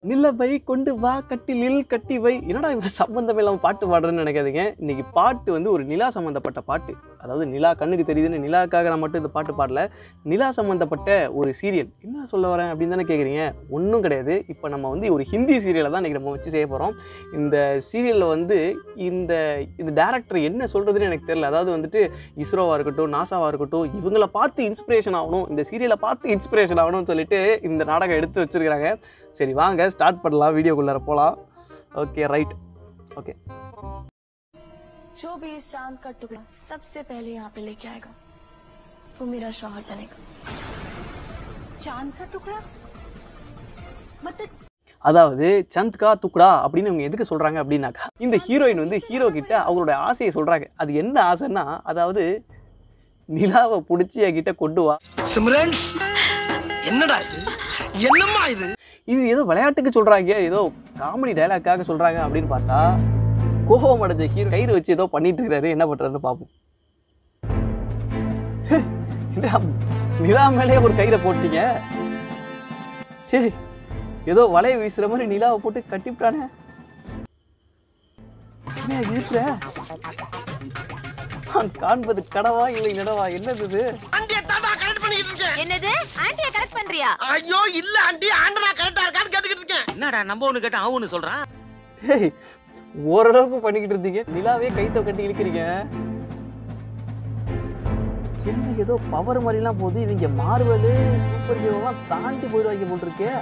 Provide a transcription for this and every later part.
நிலவை கொண்டு வா கட்டிலில் கட்டி வை என்னடா இவன் சம்பந்தம் இல்லாமல் பாட்டு பாடுறேன்னு நினைக்காதீங்க இன்னைக்கு பாட்டு வந்து ஒரு நிலா சம்மந்தப்பட்ட பாட்டு அதாவது நிலா கண்ணுக்கு தெரியுதுன்னு நிலாக்காக நான் மட்டும் இந்த பாட்டு பாடல நிலா சம்மந்தப்பட்ட ஒரு சீரியல் என்ன சொல்ல வரேன் அப்படின்னு தானே கேட்குறீங்க ஒன்றும் கிடையாது இப்போ நம்ம வந்து ஒரு ஹிந்தி சீரியலை தான் இன்றைக்கி நம்ம வச்சு செய்ய போகிறோம் இந்த சீரியலில் வந்து இந்த இந்த டேரக்டர் என்ன சொல்கிறதுன்னு எனக்கு தெரியல அதாவது வந்துட்டு இஸ்ரோவாக இருக்கட்டும் நாசாவாக இருக்கட்டும் இவங்கள பார்த்து இன்ஸ்பிரேஷன் ஆகணும் இந்த சீரியலை பார்த்து இன்ஸ்பிரேஷன் ஆகணும்னு சொல்லிட்டு இந்த நாடகம் எடுத்து வச்சிருக்கிறாங்க சரி வாங்க ஸ்டார்ட் பண்ணலாம் வீடியோக்குள்ளார போகலாம் ஓகே ரைட் ஓகே जो भी इस चांद का टुकड़ा सबसे पहले यहाँ पे लेके आएगा वो मेरा शौहर बनेगा चांद का टुकड़ा मतलब அதாவது சந்த்கா துக்குடா அப்படின்னு இவங்க எதுக்கு சொல்கிறாங்க அப்படின்னாக்கா இந்த ஹீரோயின் வந்து ஹீரோ கிட்ட அவங்களோட ஆசையை சொல்கிறாங்க அது என்ன ஆசைன்னா அதாவது நிலாவை பிடிச்சி என்கிட்ட கொண்டு வா சிம்ரன்ஸ் என்னடா இது என்னம்மா இது இது ஏதோ விளையாட்டுக்கு சொல்கிறாங்க ஏதோ காமெடி டைலாக்காக சொல்கிறாங்க அப்படின்னு பார்த்தா கோபம் அடைஞ்ச ஹீரோ கயிறு வச்சு ஏதோ பண்ணிட்டு இருக்காரு என்ன பண்ணுறாருன்னு பார்ப்போம் ஹே, என்னடா, நிலா மேலேயே ஒரு கயிறை போட்டீங்க ஹே, ஏதோ வலையை வீசுற மாதிரி நிலாவை போட்டு கட்டிவிட்டானே என்ன இருக்கிற நான் காண்பது கடவா இல்லை நடவா என்னது இது ஆண்டிய தாண்டா கரெக்ட் பண்ணிக்கிட்டு இருக்கேன் என்னது ஆண்டிய கரெக்ட் பண்றியா ஐயோ இல்ல ஆண்டி ஆண்டனா கரெக்டா இருக்கான்னு கேட்டுக்கிட்டு இருக்கேன் என்னடா நம்ம ஒண்ணு கேட்டா அவன் ஒண்ணு சொல்றான் ஹேய், ஓரளவுக்கு பண்ணிக்கிட்டு இருந்தீங்க நிலாவே கைத்த கட்டி இழுக்கிறீங்க என்ன ஏதோ பவர் மாதிரிலாம் போகுது இவங்க மார்வலு சூப்பர் ஹீரோலாம் தாண்டி போயிடுவாங்க போட்டிருக்கே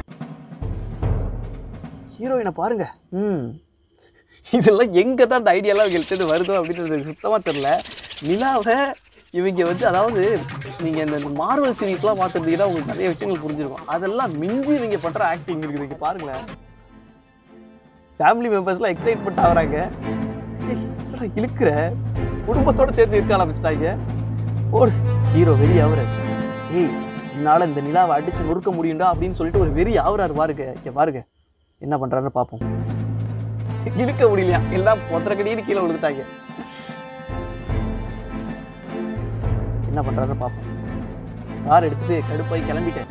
ஹீரோயினை பாருங்க ம் இதெல்லாம் எங்கே தான் இந்த ஐடியாலாம் இவங்களுக்கு இருந்து வருதோ அப்படின்றது எனக்கு சுத்தமாக தெரில நிலாவை இவங்க வந்து அதாவது நீங்கள் இந்த மார்வல் சீரிஸ்லாம் பார்த்துருந்தீங்கன்னா உங்களுக்கு நிறைய விஷயங்கள் புரிஞ்சிருக்கும் அதெல்லாம் மிஞ்சி இவங்க பண்ணுற ஆக்டிங் இருக்குது இங்கே பாருங்களேன் ஃபேமிலி மெம்பர்ஸ்லாம் எக்ஸைட்மெண்ட் ஆகுறாங்க ஏய், என்னடா இழுக்கிற குடும்பத்தோட சேர்த்து இருக்க ஆரம்பிச்சிட்டாங்க ஓடு ஹீரோ வெறி ஆகுற ஏய் என்னால் இந்த நிலாவை அடிச்சு நொறுக்க முடியும்டா அப்படின்னு சொல்லிட்டு ஒரு வெறி ஆகுறாரு பாருங்க இங்க பாருங்க என்ன பண்றாருன்னு பார்ப்போம் இழுக்க முடியலையா எல்லாம் பொத்தரக்கடின்னு கீழே விழுந்துட்டாங்க என்ன பண்றாருன்னு பார்ப்போம் கார் எடுத்துட்டு கடுப்பாய் கிளம்பிட்டேன்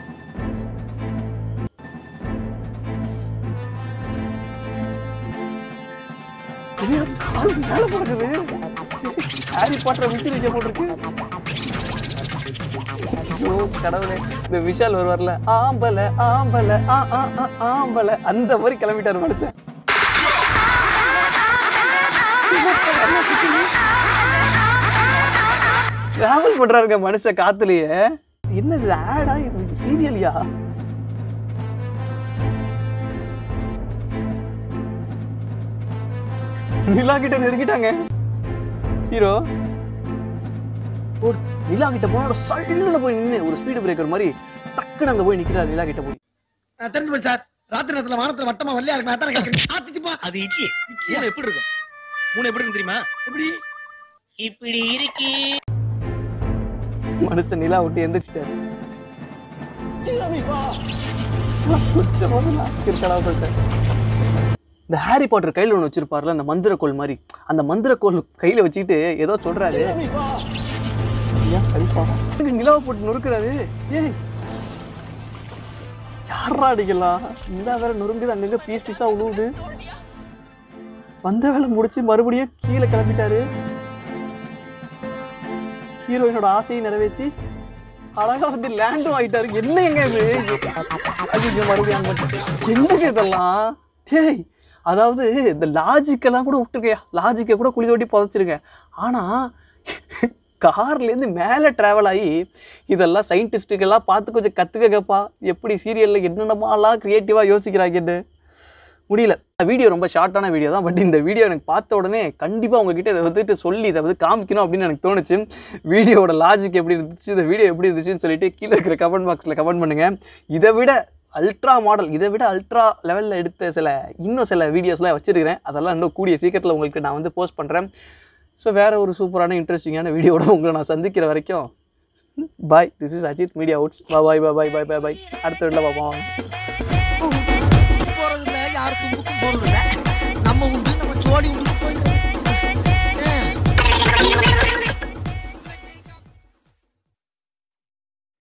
ஐயா, கால் மேல பறக்குது ஹாரி பாட்டரை மிச்சி வைக்க போட்டிருக்கு ஐயோ கடவுளே இந்த விஷால் வருவார்ல ஆம்பல ஆம்பல ஆ ஆ ஆ, ஆம்பல அந்த மாதிரி கிளம்பிட்டாரு மனுஷன் டிராவல் பண்றாருங்க மனுஷன் காத்துலயே என்னது ஆடா இது சீரியலியா நிலா கிட்ட நெருங்கிட்டாங்க ஹீரோ ஒரு நிலா கிட்ட போனோட சல்லுன்னு போய் நின்று ஒரு ஸ்பீடு பிரேக்கர் மாதிரி டக்குன்னு அங்க போய் நிக்கிறார் நிலா கிட்ட போய் தெரிஞ்சு போய் சார் ராத்திரி நேரத்துல வானத்துல வட்டமா வெள்ளையா இருக்கு அதான் கேட்கறேன் ஆத்திச்சுப்பா அது இட்லி மூணு எப்படி இருக்கும் மூணு எப்படி இருக்கும் தெரியுமா எப்படி இப்படி இருக்கு மனுஷன் நிலா விட்டு எந்திரிச்சிட்டாரு கொஞ்சமாவது நாச்சுக்கு இருக்காடா சொல்லிட்டேன் இந்த ஹாரி பாட்டர் கையில் ஒன்று வச்சிருப்பார்ல அந்த மந்திரக்கோல் மாதிரி அந்த மந்திரக்கோல் கையில் வச்சுக்கிட்டு ஏதோ சொல்றாரு ஏன் கடிப்பா எங்க நிலாவை போட்டு நொறுக்குறாரு ஏய் யாரா அடிக்கலாம் நிலா வேற நொறுங்குது அங்கங்க பீஸ் பீஸா உழுவுது வந்த வேலை முடிச்சு மறுபடியும் கீழே கிளம்பிட்டாரு ஹீரோயினோட ஆசையை நிறைவேற்றி அழகா வந்து லேண்டும் ஆயிட்டாரு என்ன எங்க இது ஐயோ, மறுபடியும் அங்க வந்துட்டேன். என்னங்க இதெல்லாம் டேய் அதாவது இந்த லாஜிக்கெல்லாம் கூட விட்டுருக்கையா லாஜிக்கை கூட குழி தோட்டி புதைச்சிருங்க ஆனா கார்லேருந்து மேலே ட்ராவல் ஆகி இதெல்லாம் சயின்டிஸ்ட்டுக்கெல்லாம் பார்த்து கொஞ்சம் கற்றுக்கங்கப்பா எப்படி சீரியலில் என்னென்னமாலாம் க்ரியேட்டிவாக யோசிக்கிறாங்கன்னு முடியல வீடியோ ரொம்ப ஷார்ட்டான வீடியோ தான் பட் இந்த வீடியோ எனக்கு பார்த்த உடனே கண்டிப்பாக உங்ககிட்ட இதை வந்துட்டு சொல்லி இதை வந்து காமிக்கணும் அப்படின்னு எனக்கு தோணுச்சு வீடியோவோட லாஜிக் எப்படி இருந்துச்சு இந்த வீடியோ எப்படி இருந்துச்சுன்னு சொல்லிட்டு கீழே இருக்கிற கமெண்ட் பாக்ஸில் கமெண்ட் பண்ணுங்கள் இதை விட அல்ட்ரா மாடல் இதை விட அல்ட்ரா லெவலில் எடுத்த சில இன்னும் சில வீடியோஸ்லாம் வச்சுருக்கிறேன் அதெல்லாம் இன்னும் கூடிய சீக்கிரத்தில் உங்களுக்கு நான் வந்து போஸ்ட் பண்ணுறேன் ஸோ வேறு ஒரு சூப்பரான இன்ட்ரெஸ்டிங்கான வீடியோவோட உங்களை நான் சந்திக்கிற வரைக்கும் bye this is Ajith media outs bye bye bye bye bye bye அடுத்த வீட்டில் பார்ப்போம் போறது இல்ல யார் தும்புக்கும் போறது இல்ல நம்ம உண்டு நம்ம சோடி உண்டு போயிட்டு